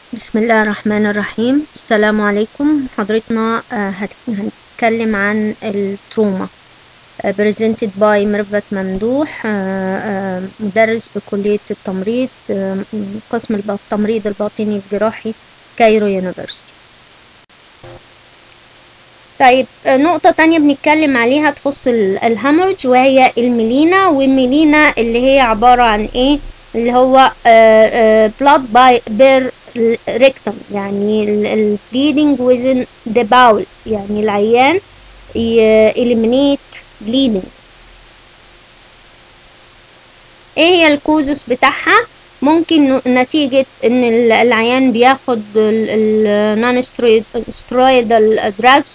بسم الله الرحمن الرحيم السلام عليكم حضرتنا آه، هت- هنتكلم عن التروما آه، presented by ميرفت ممدوح آه، آه، مدرس بكلية التمريض آه، قسم الب- التمريض الباطني الجراحي كايرو يونيفرسيتي طيب آه، نقطة تانية بنتكلم عليها تخص ال- الهemorrhage وهي الميلينا والميلينا اللي هي عبارة عن ايه اللي هو آه، آه، blood by per rectum يعني ال- ال bleeding within the bowel يعني العيان ي- eliminate bleeding ايه هي الكوزس بتاعها ممكن ن- نتيجة ان ال- العيان بياخد النون سترويدال دراجز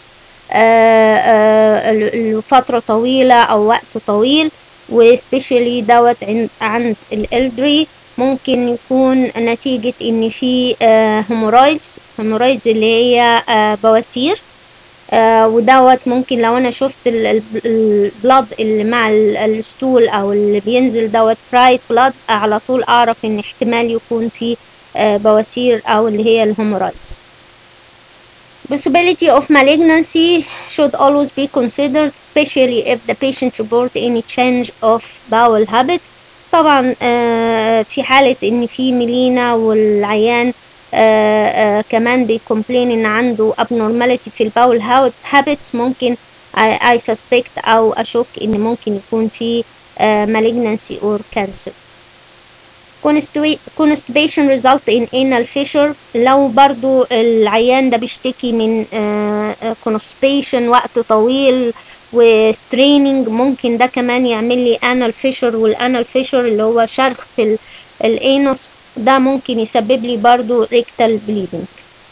لفترة طويلة او وقت طويل وسبيشالي دوت عند عند الالدري ممكن يكون نتيجة ان في هيمورايدز هيمورايدز اللي هي آه، بواسير آه، ودوت ممكن لو انا شفت البلاد اللي مع ال- الستول او اللي بينزل دوت فرايد بلاد على طول اعرف ان احتمال يكون في آه، بواسير او اللي هي الهيمورايدز Possibility of malignancy should always be considered especially if the patient report any change of bowel habits طبعا آه، في حالة ان في ميلينا والعيان آه، آه، كمان بيكومبلين ان عنده abnormality في الباول habits ممكن I, I suspect او اشك ان ممكن يكون في آه، malignancy or cancer Constipa- constipation result in anal fissure لو برضو العيان ده بيشتكي من آه، آه، constipation وقت طويل وستريننج ممكن ده كمان يعمل لي anal fissure والانال fissure اللي هو شرخ في ال- الانوس ده ممكن يسبب لي برضو rectal bleeding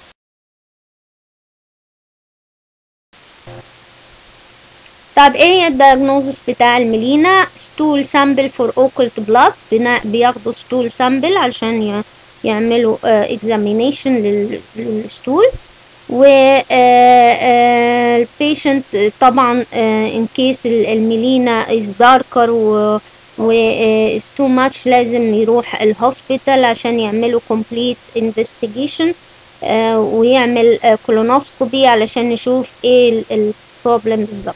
طب ايه هي الدياجنوزس بتاع الميلينا ستول سامبل فور اوكلت بلاد بياخدوا ستول سامبل عشان ي- يعملوا اكزامينيشن للستول و البيشنت طبعا ان كيس الميلينا از داركر و و is too much لازم يروح الهوسبيتال عشان يعملوا complete investigation آه، ويعمل كولونوسكوبي علشان نشوف ايه البروبلم بالظبط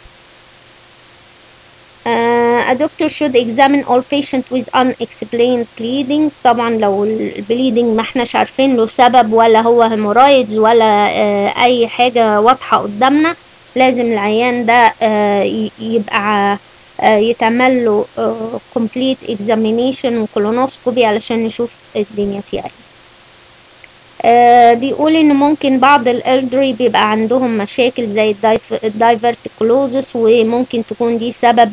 Uh, a doctor should examine all patients with unexplained bleeding طبعا لو البليدنج ما احناش عارفين له سبب ولا هو هيمورايدز ولا uh, اي حاجة واضحة قدامنا لازم العيان ده uh, ي- يبقى uh, يتعمل له uh, complete examination وكولونوسكوبي علشان نشوف الدنيا فيها ايه آه، بيقول ان ممكن بعض الالدري بيبقى عندهم مشاكل زي الدايفرتيكولوزس وممكن تكون دي سبب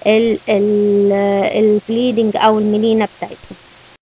البليدنج او الميلينا بتاعتهم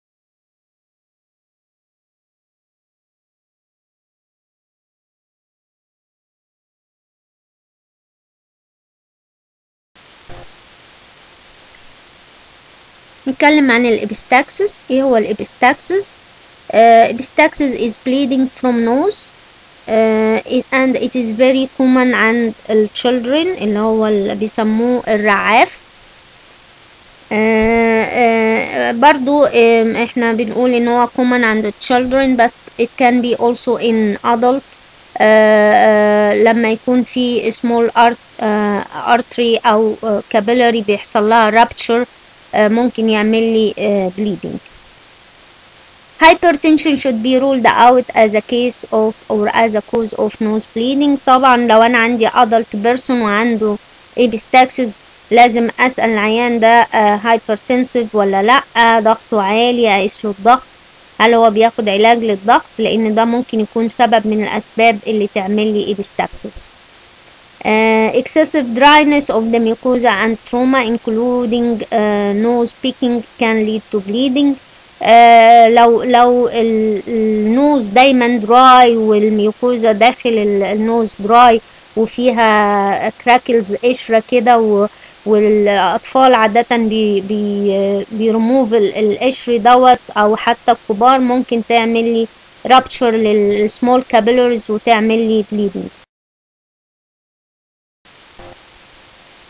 نتكلم عن الابستاكسس ايه هو الابستاكسس uh, epistaxis is bleeding from nose uh, it, and it is very common عند ال children اللي هو اللي بيسموه الرعاف uh, uh, برضو um, احنا بنقول ان هو common عند ال children but it can be also in adult uh, uh, لما يكون في small art, uh, artery او uh, capillary بيحصل لها rupture uh, ممكن يعمل لي uh, bleeding Hypertension should be ruled out as a case of or as a cause of nose bleeding طبعا لو انا عندي adult person وعنده epistaxis لازم اسأل العيان ده آه، hypertensive ولا لا آه، ضغطه عالي اقيس له الضغط هل هو بياخد علاج للضغط لان ده ممكن يكون سبب من الاسباب اللي تعمل لي epistaxis uh, excessive dryness of the mucosa and trauma including uh, nose picking can lead to bleeding آه لو لو ال- النوز دايما دراي والميوكوزا داخل ال- النوز دراي وفيها كراكلز قشرة كده و- والأطفال عادة بي بي بيرموف ال- القشر دوت أو حتى الكبار ممكن تعمل لي رابتشر للسمول كابيلاريز وتعمل لي bleeding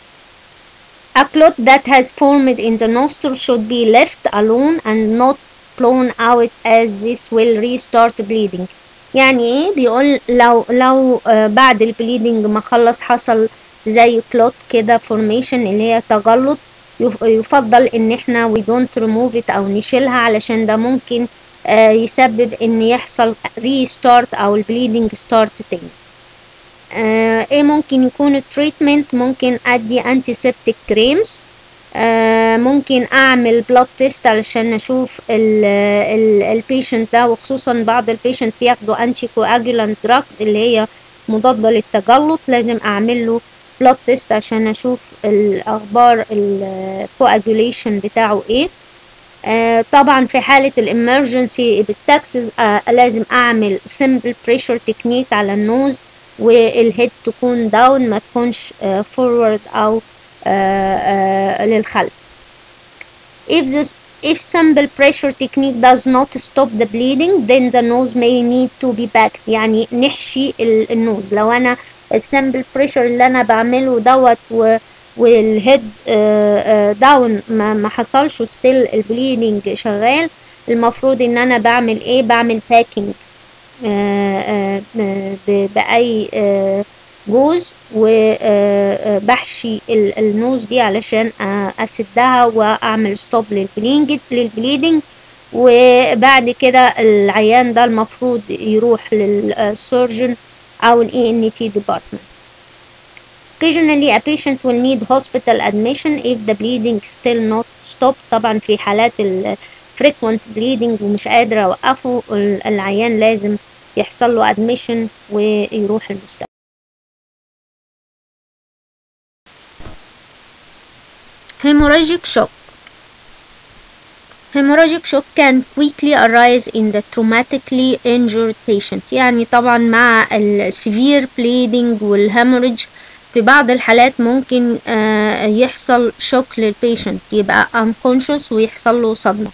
A clot that has formed in the nostril should be left alone and not blown out as this will restart bleeding يعني ايه بيقول لو لو آه بعد البليدنج ما خلص حصل زي كلوت كده فورميشن اللي هي تجلط يفضل ان احنا we don't remove it او نشيلها علشان ده ممكن آه يسبب ان يحصل ريستارت او البليدنج ستارت تاني آه ايه ممكن يكون التريتمنت ممكن ادي انتي سيبتيك كريمز آه ممكن اعمل بلاد تيست علشان اشوف البيشنت ده وخصوصا بعض البيشنت بياخدوا انتي كواجولانت دراج اللي هي مضادة للتجلط لازم اعمل له بلاد تيست عشان اشوف الاخبار الكواجوليشن بتاعه ايه آه طبعا في حالة الامرجنسي بستاكسز آه لازم اعمل سمبل بريشر تكنيك على النوز والهيد تكون داون ما تكونش فورورد uh, او uh, uh, للخلف if this if simple pressure technique does not stop the bleeding then the nose may need to be backed يعني نحشي النوز لو انا السمبل بريشر اللي انا بعمله دوت و والهيد داون ما, ما حصلش وستيل البليدنج شغال المفروض ان انا بعمل ايه بعمل باكينج بأي جوز وبحشي النوز دي علشان أسدها وأعمل ستوب للبليدنج وبعد كده العيان ده المفروض يروح للسيرجن أو ال ENT department. Occasionally a patient will need hospital admission if the bleeding still not stopped طبعا في حالات ال frequent bleeding ومش قادر اوقفه العيان لازم يحصل له admission ويروح المستشفى hemorrhagic shock hemorrhagic shock can quickly arise in the traumatically injured patient يعني طبعا مع ال severe bleeding والهemorrhage في بعض الحالات ممكن آه يحصل شوك للبيشنت يبقى unconscious ويحصل له صدمة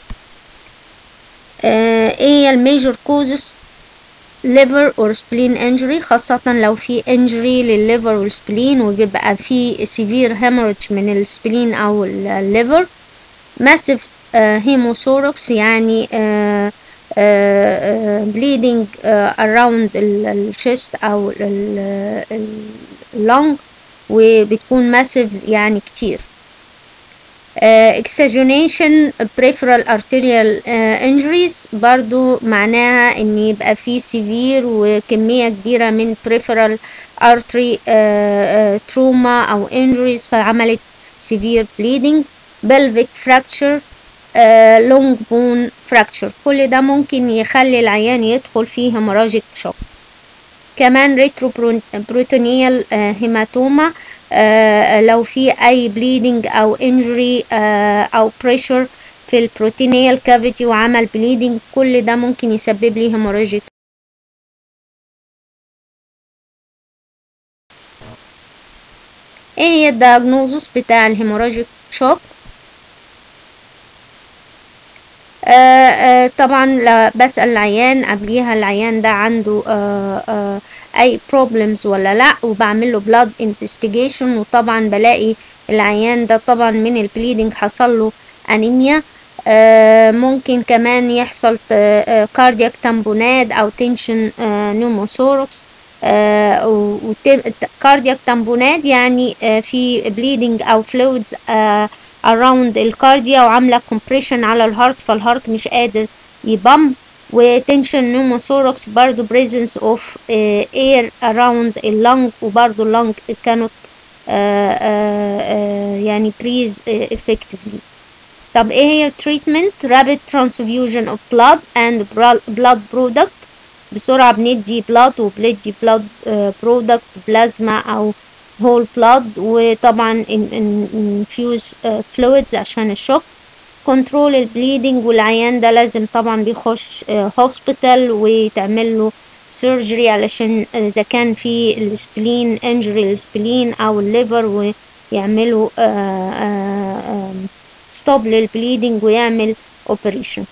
آه ايه هي الميجر كوزز liver or spleen injury خاصة لو في injury للليفر والسبلين وبيبقى في severe hemorrhage من السبلين أو الليفر massive uh, hemothorax يعني uh, uh, bleeding uh, around الشيست أو اللونج وبتكون massive يعني كتير uh, exagination peripheral arterial uh, injuries برضو معناها ان يبقى في severe وكمية كبيرة من peripheral artery uh, uh, trauma او injuries فعملت severe bleeding pelvic fracture uh, long bone fracture كل ده ممكن يخلي العيان يدخل فيه hemorrhagic shock كمان ريتروبروتونيال هيماتوما لو في اي بليدنج او انجري او بريشر في البروتينيال كافيتي وعمل بليدنج كل ده ممكن يسبب لي هيموراجيك ايه هي الدياجنوزس بتاع الهيموراجيك شوك آه آه طبعا بسأل العيان قبليها العيان ده عنده آه اي problems ولا لا وبعمل له blood investigation وطبعا بلاقي العيان ده طبعا من البليدنج حصل له انيميا ممكن كمان يحصل كاردياك تامبوناد او تنشن نوموثوركس كاردياك تامبوناد يعني في bleeding او fluids around الكارديا وعاملة compression على الهارت فالهارت مش قادر يبم وتنشن نوموثوركس برضو presence of uh, air around اللنج وبرضو اللنج cannot uh, uh, يعني breathe effectively طب ايه هي treatment rapid transfusion of blood and blood product بسرعة بندي blood وبندي blood product بلازما او whole blood وطبعا infuse fluids عشان الشوك كنترول البليدنج والعيان ده لازم طبعا بيخش هوسبيتال ويتعمل له سيرجري علشان اذا كان في السبلين انجري للسبلين او الليفر ويعملوا ستوب للبليدنج ويعمل اوبريشن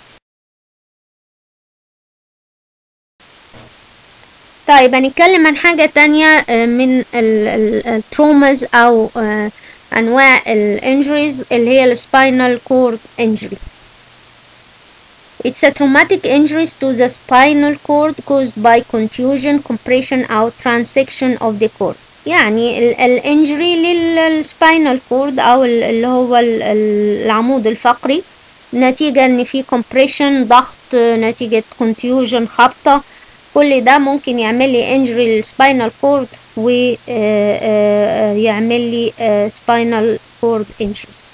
طيب هنتكلم عن حاجة تانية من التروماز او انواع الانجريز اللي هي السباينال كورد انجري It's a traumatic injuries to the spinal cord caused by contusion, compression أو transection of the cord. يعني الانجري للسباينال كورد أو اللي هو العمود الفقري نتيجة ان في compression ضغط نتيجة contusion خبطة كل ده ممكن يعمل لي injury للسباينال كورد ويعمل لي spinal cord injuries.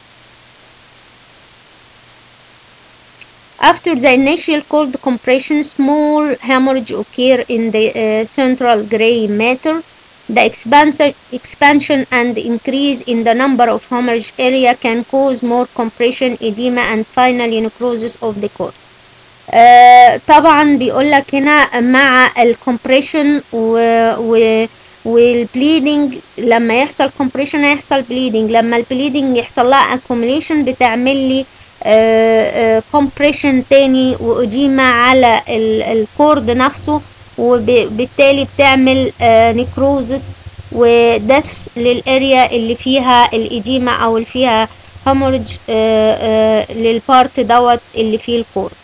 After the initial cord compression, small hemorrhage occur in the uh, central gray matter. The expansion, expansion and increase in the number of hemorrhage area can cause more compression, edema, and finally necrosis of the cord. Uh, طبعا بيقول لك هنا مع الكompression و, و والبليدنج لما يحصل compression هيحصل bleeding لما البليدنج يحصل لها accumulation بتعمل لي كومبريشن تاني وإديمة على الكورد نفسه وبالتالي بتعمل نيكروزس ودث للاريا اللي فيها الإديمة أو اللي فيها هامورج للبارت دوت اللي فيه الكورد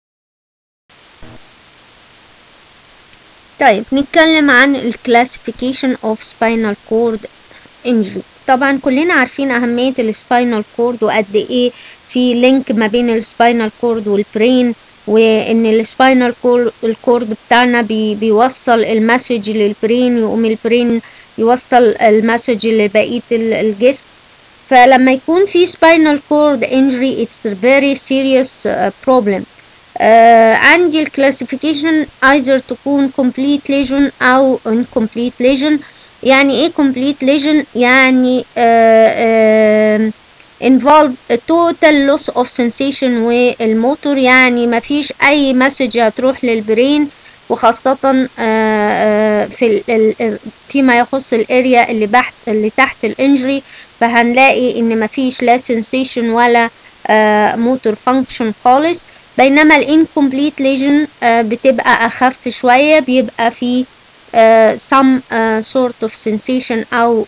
طيب نتكلم عن الكلاسيفيكيشن اوف سباينال كورد انجري طبعا كلنا عارفين أهمية السباينال كورد وقد إيه في لينك ما بين السباينال كورد والبرين وان السباينال الكورد بتاعنا بي بيوصل المسج للبرين ويقوم البرين يوصل المسج لبقية الجسم فلما يكون في spinal cord injury it's a very serious uh, problem uh, عندي الكلاسيفيكيشن either تكون complete lesion أو incomplete lesion يعني ايه complete lesion يعني uh, uh, involve a total loss of sensation والموتور يعني مفيش اي مسج هتروح للبرين وخاصة في فيما يخص الاريا اللي تحت اللي تحت الانجري فهنلاقي ان مفيش لا sensation ولا موتور function خالص بينما الانكمبليت ليجن بتبقى اخف شوية بيبقى في some sort of sensation او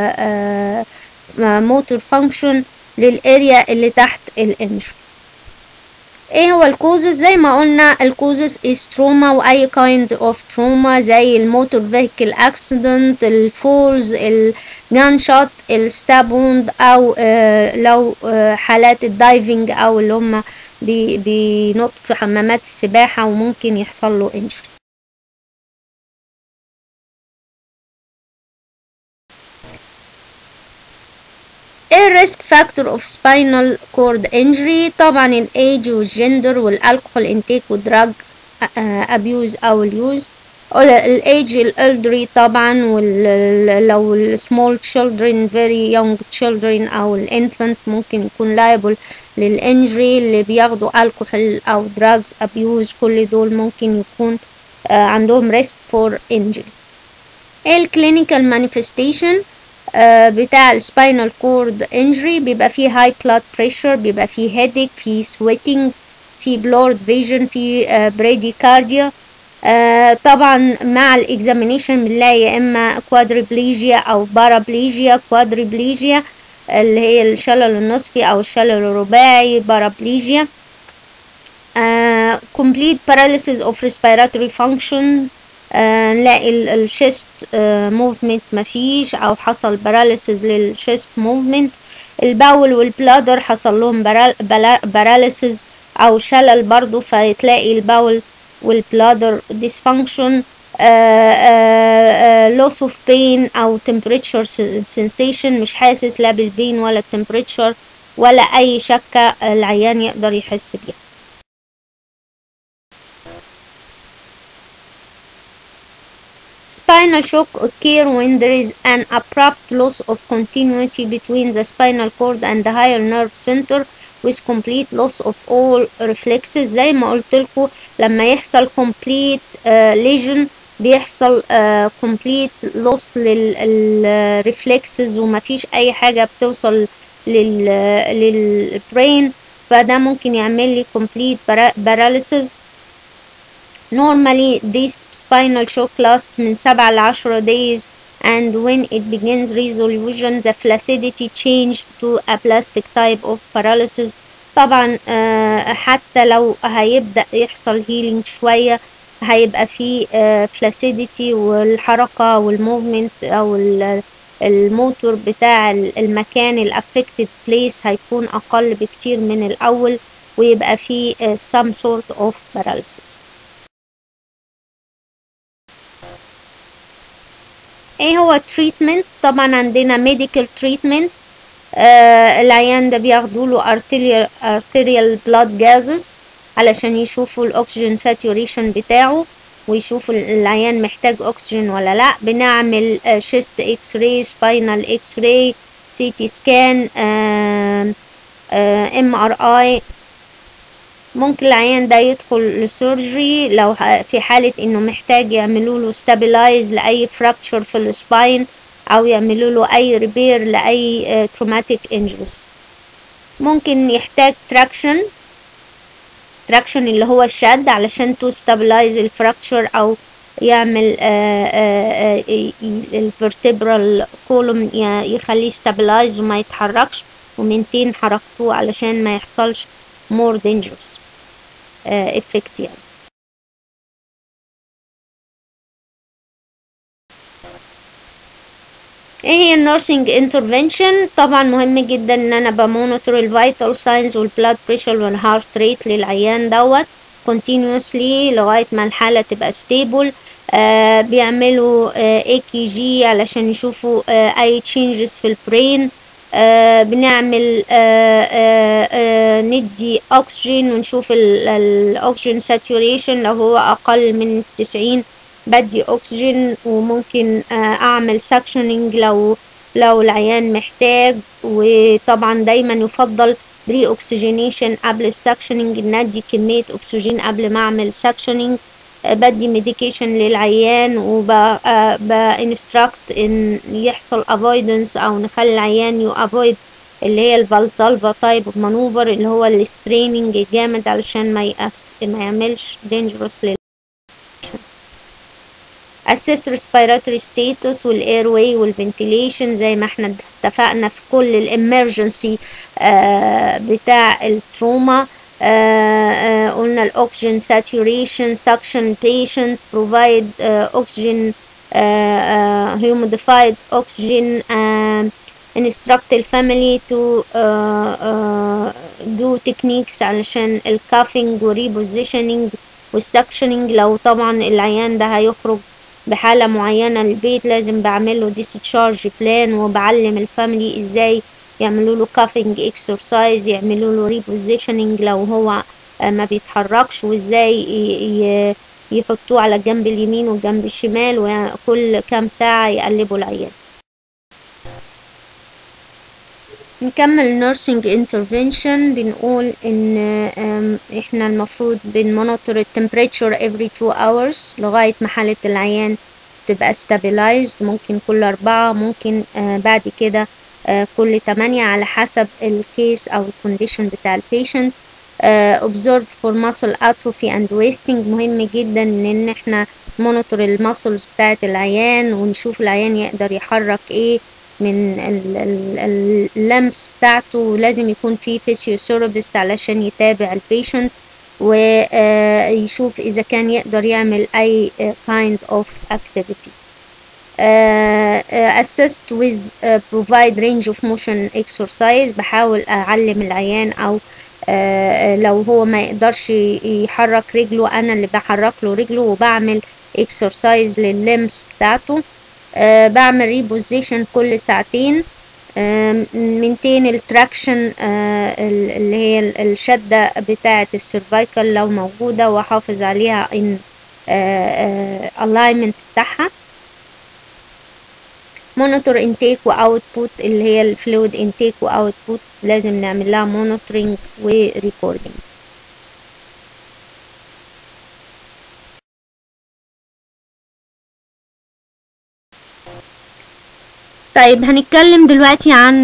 موتور فانكشن للاريا اللي تحت الانجري ايه هو الكوزز زي ما قلنا الكوزز is trauma واي kind of trauma زي الموتور فيهيكل اكسيدنت الفولز الجان شوت الستاب ووند او آه لو آه حالات الدايفنج او اللي هم بينط في حمامات السباحة وممكن يحصل له انجري ايه الريسك فاكتور اوف سباينال كورد انجري طبعا الايج والجندر والالكحول انتيك والدراج ابيوز او اليوز الايج الالدري طبعا لو السمول children very young children او الانفنت ممكن يكون liable للانجري اللي بياخدوا الكحول او دراجز ابيوز كل دول ممكن يكون عندهم ريسك فور انجري ايه الكلينيكال مانيفستيشن Uh, بتاع السباينال كورد انجري بيبقى فيه هاي بلاد بريشر بيبقى فيه هيديك فيه سويتنج فيه بلورد فيجن فيه بريديكارديا uh, طبعا مع الاكزامينيشن بنلاقي يا اما كوادريبليجيا او بارابليجيا كوادريبليجيا اللي هي الشلل النصفي او الشلل الرباعي بارابليجيا uh, complete paralysis of respiratory function نلاقي الشيست موفمنت مفيش او حصل باراليسيس للشيست موفمنت الباول والبلادر حصل لهم باراليسيس او شلل برضو فتلاقي الباول والبلادر dysfunction loss of pain او temperature sensation مش حاسس لا بالبين ولا التمبريتشر ولا اي شكة العيان يقدر يحس بيها Spinal shock occur when there is an abrupt loss of continuity between the spinal cord and the higher nerve center with complete loss of all reflexes زي ما قلت لكم لما يحصل complete uh, lesion بيحصل uh, complete loss للرeflexes ومفيش أي حاجة بتوصل لل للبرين فده ممكن يعمل لي complete paralysis normally this spinal shock lasts من 7 ل 10 days and when it begins resolution the flaccidity change to a plastic type of paralysis طبعا آه، حتى لو هيبدأ يحصل هيلينج شوية هيبقى فيه فلاسيديتي والحركة والموفمنت أو ال- الموتور بتاع ال- المكان الافكتد بليس هيكون أقل بكتير من الأول ويبقى فيه آه، some sort of paralysis ايه هو التريتمنت طبعا عندنا medical treatment آه العيان ده بياخدوا له arterial, arterial blood gases علشان يشوفوا الاكسجين ساتوريشن بتاعه ويشوفوا العيان محتاج اكسجين ولا لا بنعمل شيست اكس راي سباينال اكس راي سي تي سكان ام ار اي ممكن العيان ده يدخل لسيرجري لو ح- في حالة انه محتاج يعملوا له stabilize لأي fracture في السباين او يعملوا له اي ريبير لأي تروماتيك injuries ممكن يحتاج traction traction اللي هو الشد علشان تو stabilize الفراكشر او يعمل الفرتبرال كولوم يخليه stabilize وما يتحركش ومنتين حركته علشان ما يحصلش more dangerous آه، effect يعني ايه هي النورسينج انترفنشن طبعا مهم جدا ان انا بمونيتور الفيتال ساينز والبلاد بريشر والهارت ريت للعيان دوت continuously لغايه ما الحاله تبقى ستيبل آه بيعملوا اي كي جي علشان يشوفوا آه اي changes في البرين آه بنعمل آه آه آه ندي اكسجين ونشوف الاكسجين ساتوريشن لو هو اقل من 90 بدي اكسجين وممكن آه اعمل سكشننج لو لو العيان محتاج وطبعا دايما يفضل بري اوكسجينيشن قبل السكشننج ندي كمية اكسجين قبل ما اعمل سكشننج بدي ميديكيشن للعيان وبانستراكت ان يحصل avoidance او نخلي العيان يو avoid اللي هي الفالسالفا تايب مانوفر اللي هو الستريننج الجامد علشان ما يأس ما يعملش dangerous لل assess respiratory status والاير والفنتيليشن زي ما احنا اتفقنا في كل الامرجنسي بتاع التروما آه آه قلنا الاكسجين saturation suction patient provide uh, oxygen uh, humidified oxygen instruct the family to do techniques علشان الكافينج وريبوزيشننج والسكشننج لو طبعا العيان ده هيخرج بحالة معينة البيت لازم بعمله discharge plan وبعلم الفاميلي ازاي يعملوا له كافينج اكسرسايز يعملوا له ريبوزيشننج لو هو ما بيتحركش وازاي يحطوه على الجنب اليمين والجنب الشمال وكل كام ساعة يقلبوا العيان نكمل nursing intervention بنقول ان احنا المفروض بنمونيتور التمبريتشر every 2 hours لغاية ما حالة العيان تبقى stabilized ممكن كل أربعة ممكن بعد كده كل تمانية على حسب الكيس أو الكونديشن بتاع البيشنت observe for muscle atrophy and wasting مهم جدا ان احنا مونيتور الماسلز بتاعة العيان ونشوف العيان يقدر يحرك ايه من اللمس بتاعته لازم يكون في فيسيوثيرابيست علشان يتابع البيشنت ويشوف اذا كان يقدر يعمل اي kind of activity uh, assist with uh, provide range of motion exercise بحاول اعلم العيان او uh, لو هو ما يقدرش يحرك رجله انا اللي بحرك له رجله وبعمل exercise لللمس بتاعته أه بعمل ريبوزيشن كل ساعتين أه منتين التراكشن أه اللي هي الشدة بتاعة السيرفايكال لو موجودة واحافظ عليها ان الاينمنت بتاعها مونيتور انتيك واوتبوت اللي هي الفلويد انتيك واوتبوت لازم نعمل لها مونيتورنج وريكوردنج طيب هنتكلم دلوقتي عن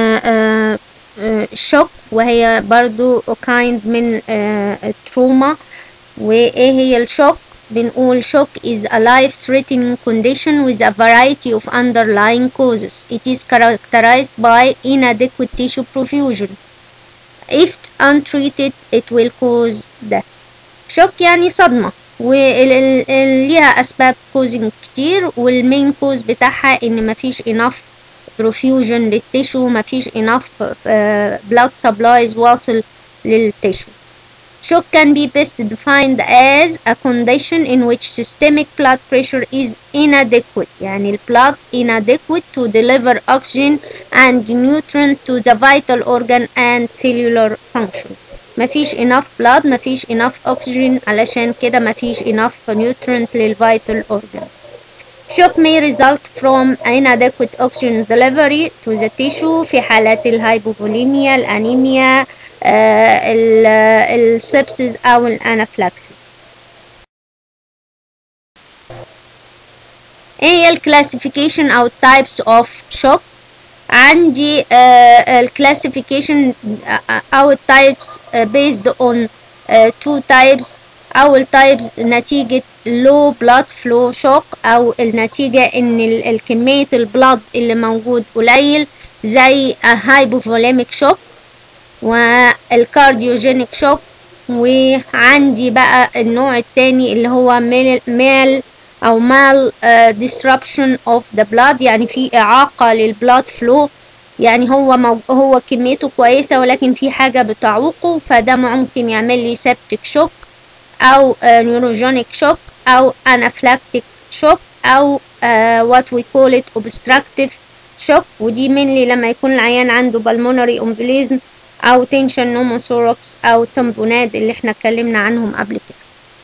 الشوك وهي برضو kind من التروما وايه هي الشوك بنقول shock is a life threatening condition with a variety of underlying causes it is characterized by inadequate tissue perfusion if untreated it will cause death shock يعني صدمة وليها أسباب causing كتير والمين كوز بتاعها إن مفيش enough perfusion للتيشو مفيش enough uh, blood supplies واصل للتيشو Shock can be best defined as a condition in which systemic blood pressure is inadequate يعني ال blood inadequate to deliver oxygen and nutrient to the vital organ and cellular function مفيش enough blood مفيش enough oxygen علشان كده مفيش enough nutrient لل vital organ Shock may result from inadequate oxygen delivery to the tissue في حالات الهايبوفوليميا الأنيميا السبسيس أو الأنافلاكسيس ايه هي الكلاسيفيكيشن أو types of shock عندي الكلاسيفيكيشن أو types based on two types أول types نتيجة low blood flow shock أو النتيجة إن الكمية البلاد اللي موجود قليل زي hypovolemic shock والكارديوجينيك شوك وعندي بقى النوع التاني اللي هو مال او مال disruption of the blood يعني في اعاقة للبلاد فلو يعني هو مو هو كميته كويسة ولكن في حاجة بتعوقه فده ممكن يعمل لي سيبتيك شوك او نيوروجينيك شوك او انافلاكتيك شوك او what we call it obstructive shock ودي منلي لما يكون العيان عنده pulmonary embolism او تنشن نوموثوركس او تمبونات اللي احنا اتكلمنا عنهم قبل كده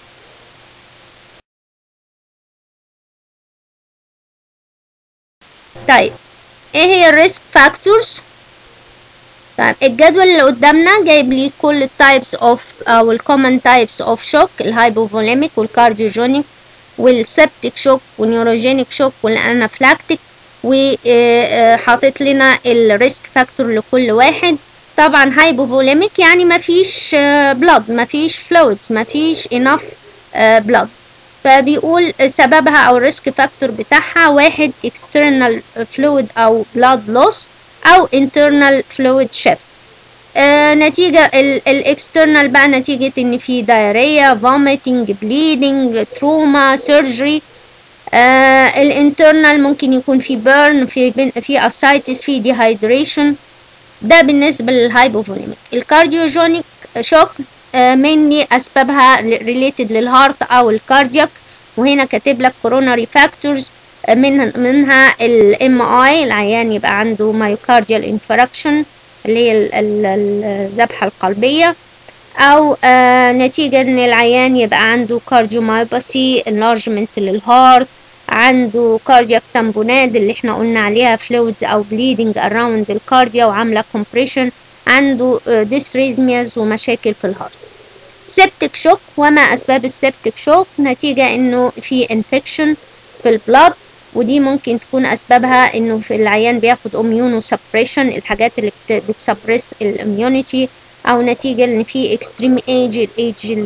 طيب ايه هي الريسك فاكتورز طيب الجدول اللي قدامنا جايب لي كل التايبس اوف او الكومن تايبس اوف شوك الهايبوفوليميك والكارديوجينيك والسبتيك شوك والنيوروجينيك شوك والانافلاكتيك وحاطط لنا الريسك فاكتور لكل واحد طبعا هايبوفوليميك يعني مفيش بلاد مفيش فلويدز مفيش enough بلاد فبيقول سببها او الريسك فاكتور بتاعها واحد external fluid او blood loss او internal fluid shift آه نتيجة الاكسترنال بقى نتيجة ان في diarrhea vomiting bleeding trauma surgery آه الانترنال ممكن يكون في burn في في ascites في dehydration ده بالنسبة للهايبوفوليميك الكارديوجينيك شوك mainly أسبابها related للهارت أو الكاردياك وهنا كاتب لك coronary factors منها منها الام اي العيان يبقى عنده مايوكارديال انفراكشن اللي هي الذبحة القلبية أو آه نتيجة إن العيان يبقى عنده كارديومايوباثي enlargement للهارت عنده كاردياك تامبونات اللي احنا قلنا عليها فلويدز او بليدنج اراوند الكارديا وعامله كومبريشن عنده ديستريزمياز ومشاكل في الهارت سيبتيك شوك وما اسباب السيبتيك شوك نتيجه انه في انفكشن في البلاد ودي ممكن تكون اسبابها انه في العيان بياخد اميونو سبريشن الحاجات اللي بتسبريس الاميونيتي او نتيجه ان في اكستريم ايج الايج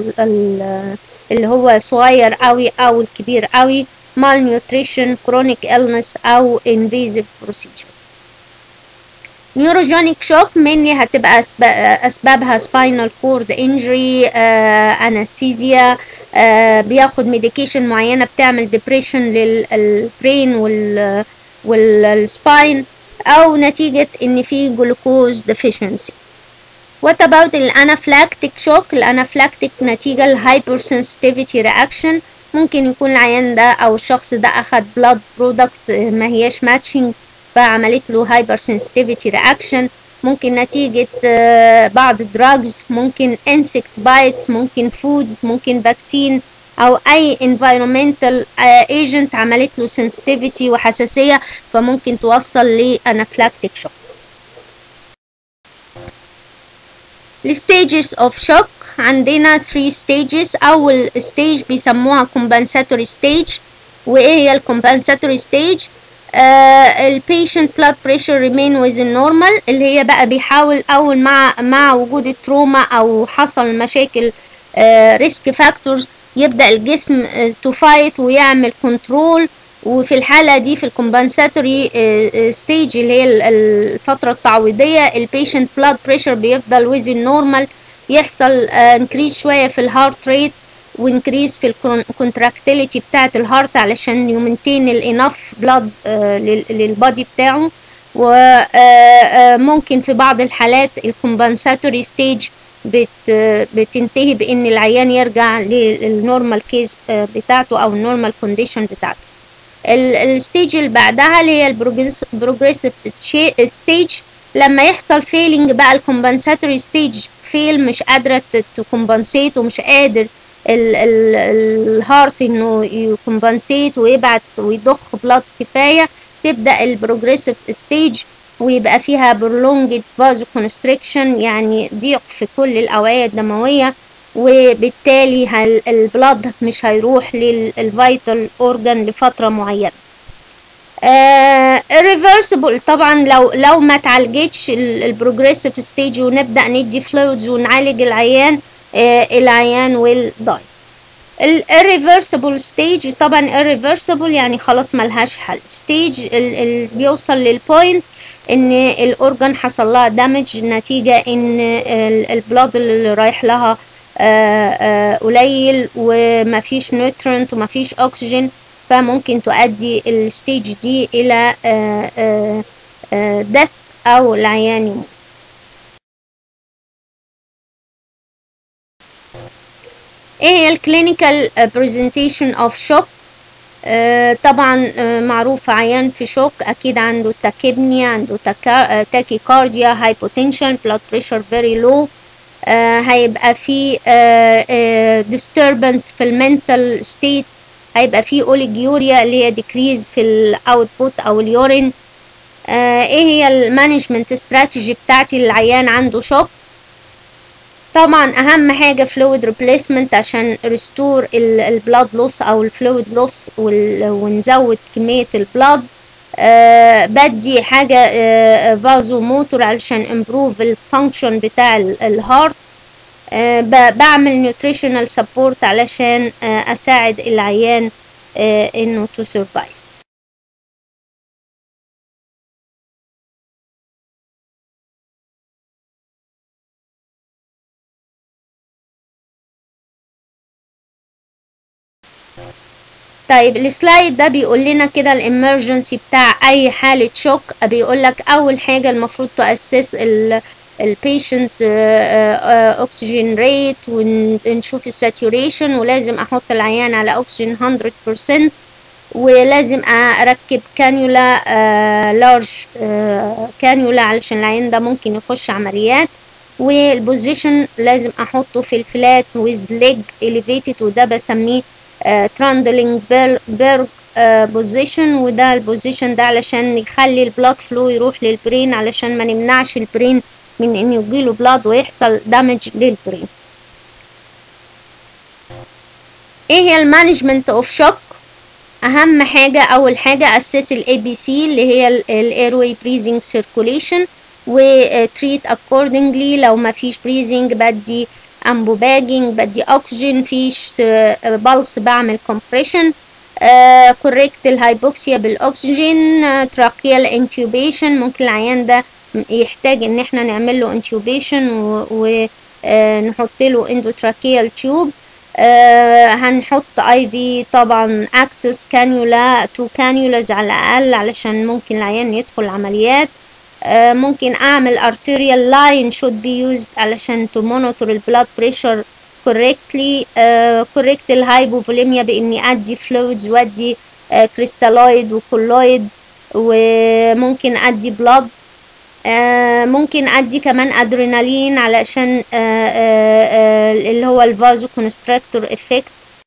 اللي هو صغير قوي او الكبير قوي malnutrition chronic illness أو invasive procedure neurogenic shock mainly هتبقى أسبابها spinal cord injury uh, anesthesia uh, بياخد medication معينة بتعمل depression للبرين وال والسباين أو نتيجة إن في glucose deficiency What about الانافلاكتيك شوك الانافلاكتيك نتيجة الهايبرسنسيتيفيتي رياكشن ممكن يكون العيان ده او الشخص ده اخد blood product ما هياش matching فعملت له hypersensitivity reaction ممكن نتيجة بعض drugs ممكن insect bites ممكن foods ممكن vaccine او اي environmental agent عملت له sensitivity وحساسية فممكن توصل لانافلاكتيك شوك الستيجز اوف شوك عندنا 3 stages اول stage بيسموها compensatory stage وايه هي الcompensatory stage آه البيشنت blood pressure remain within normal اللي هي بقى بيحاول اول مع مع وجود التروما او حصل مشاكل آه risk factors يبدأ الجسم تو فايت ويعمل كنترول وفي الحالة دي في الكومبنساتوري ستيج اللي هي ال- الفترة التعويضية البيشنت بلاد بريشر بيفضل ويزن نورمال يحصل انكريز شوية في الهارت ريت وانكريز في الكونتراكتيليتي بتاعة الهارت علشان يمنتين الانف بلاد للبادي بتاعه وممكن في بعض الحالات الكومبنساتوري ستيج بت بتنتهي بان العيان يرجع للنورمال كيس بتاعته او النورمال كونديشن بتاعته الستيج اللي بعدها اللي هي البروجريسيف ستيج لما يحصل فيلينج بقى الكومبنساتوري ستيج فيل مش قادرة تكمبنسيت ومش قادر الهارت انه يكمبنسيت ويبعت ويضخ بلاد كفاية تبدأ البروجريسيف ستيج ويبقى فيها prolonged vasoconstriction يعني ضيق في كل الأوعية الدموية وبالتالي البلاد مش هيروح للفيتال اورجان لفترة معينة irreversible طبعا لو لو ما تعالجتش البروجريسيف ستيج ونبدا ندي فلويدز ونعالج العيان آه العيان ويل داي الirreversible ستيج طبعا irreversible يعني خلاص ملهاش حل ستيج ال بيوصل للبوينت ان الاورجان حصل لها دامج نتيجة ان البلاد اللي رايح لها قليل ومفيش نيوترنت ومفيش اكسجين فممكن تؤدي الستيج دي الى دث او العيان يموت ايه هي الكلينيكال برزنتيشن اوف شوك طبعا آه معروف عيان في شوك اكيد عنده تاكيبنيا عنده تاكي كارديا هايبوتنشن بلاد بريشر فيري لو هيبقى في disturbance في المنتال ستيت هيبقى في اوليجيوريا اللي هي ديكريز في الاوتبوت او اليورين آه ايه هي المانجمنت استراتيجي بتاعتي للعيان عنده شوك طبعا اهم حاجة فلويد ريبليسمنت عشان ريستور البلاد لوس او الفلويد لوس ونزود كمية البلاد آه بدي حاجة آه فازو موتور علشان امبروف الفانكشن بتاع الهارت آه بعمل نيوتريشنال سبورت علشان آه اساعد العيان آه انه تو سرفايف طيب السلايد ده بيقول لنا كده الامرجنسي بتاع اي حالة شوك بيقول لك اول حاجة المفروض تأسس البيشنت اكسجين ريت ونشوف الساتوريشن ولازم احط العيان على اكسجين 100% ولازم اركب كانيولا لارج كانيولا علشان العيان ده ممكن يخش عمليات والبوزيشن لازم احطه في الفلات ويز ليج elevated وده بسميه تراندلينج بيرج بوزيشن وده البوزيشن ده علشان يخلي البلاد فلو يروح للبرين علشان ما نمنعش البرين من ان يجيله بلاد ويحصل دامج للبرين ايه هي المانجمنت اوف شوك اهم حاجة اول حاجة اسس الاي بي سي اللي هي الايروي بريزنج سيركوليشن وتريت اكوردنجلي لو ما فيش بريزنج بدي امبو باجنج بدي اكسجين فيش بلس بعمل كومبريشن كوريكت الهايبوكسيا بالاكسجين تراكيال انتوبيشن ممكن العيان ده يحتاج ان احنا نعمل له انتوبيشن ونحط له اندوتراكيال تيوب هنحط اي في طبعا اكسس كانيولا تو كانيولاز على الاقل علشان ممكن العيان يدخل عمليات Uh, ممكن اعمل arterial line should be used علشان to monitor the blood pressure correctly uh, correct الهايبوفوليميا باني ادي fluids وادي كريستالويد uh, وكولويد وممكن ادي blood ممكن ادي كمان ادرينالين علشان اللي هو الفازو كونستراكتور افكت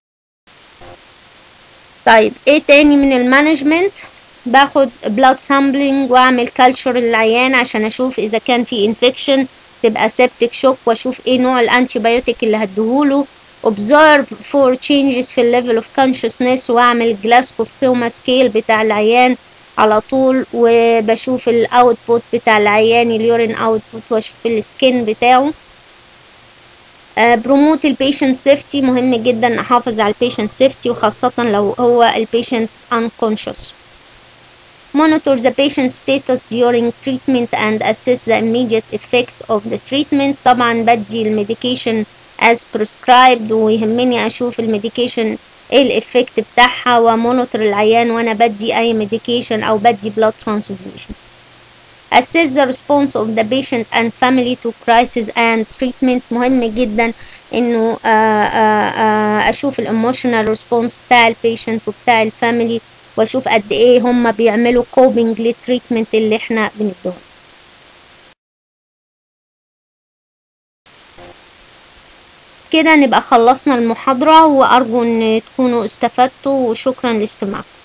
طيب ايه تاني من المانجمنت باخد blood sampling واعمل culture للعيان عشان اشوف اذا كان في انفكشن تبقى septic shock واشوف ايه نوع الانتيبيوتيك اللي هديهوله observe for changes في level of consciousness واعمل جلاسكوف كوما سكيل بتاع العيان على طول وبشوف الاوتبوت بتاع العيان اليورين اوتبوت واشوف السكين بتاعه بروموت البيشنت سيفتي مهم جدا احافظ على البيشنت سيفتي وخاصة لو هو البيشنت unconscious monitor the patient status during treatment and assess the immediate effect of the treatment طبعا بدي الميديكيشن as prescribed ويهمني اشوف الميديكيشن ايه الافكت بتاعها ومونيتور العيان وانا بدي اي ميديكيشن او بدي blood transfusion assess the response of the patient and family to crisis and treatment مهم جدا انه آآ آآ اشوف الايموشنال ريسبونس بتاع البيشنت وبتاع الفاميلي واشوف قد ايه هم بيعملوا كوبينج للتريتمنت اللي احنا بنديه كده نبقى خلصنا المحاضرة وأرجو أن تكونوا استفدتوا وشكرا لاستماعكم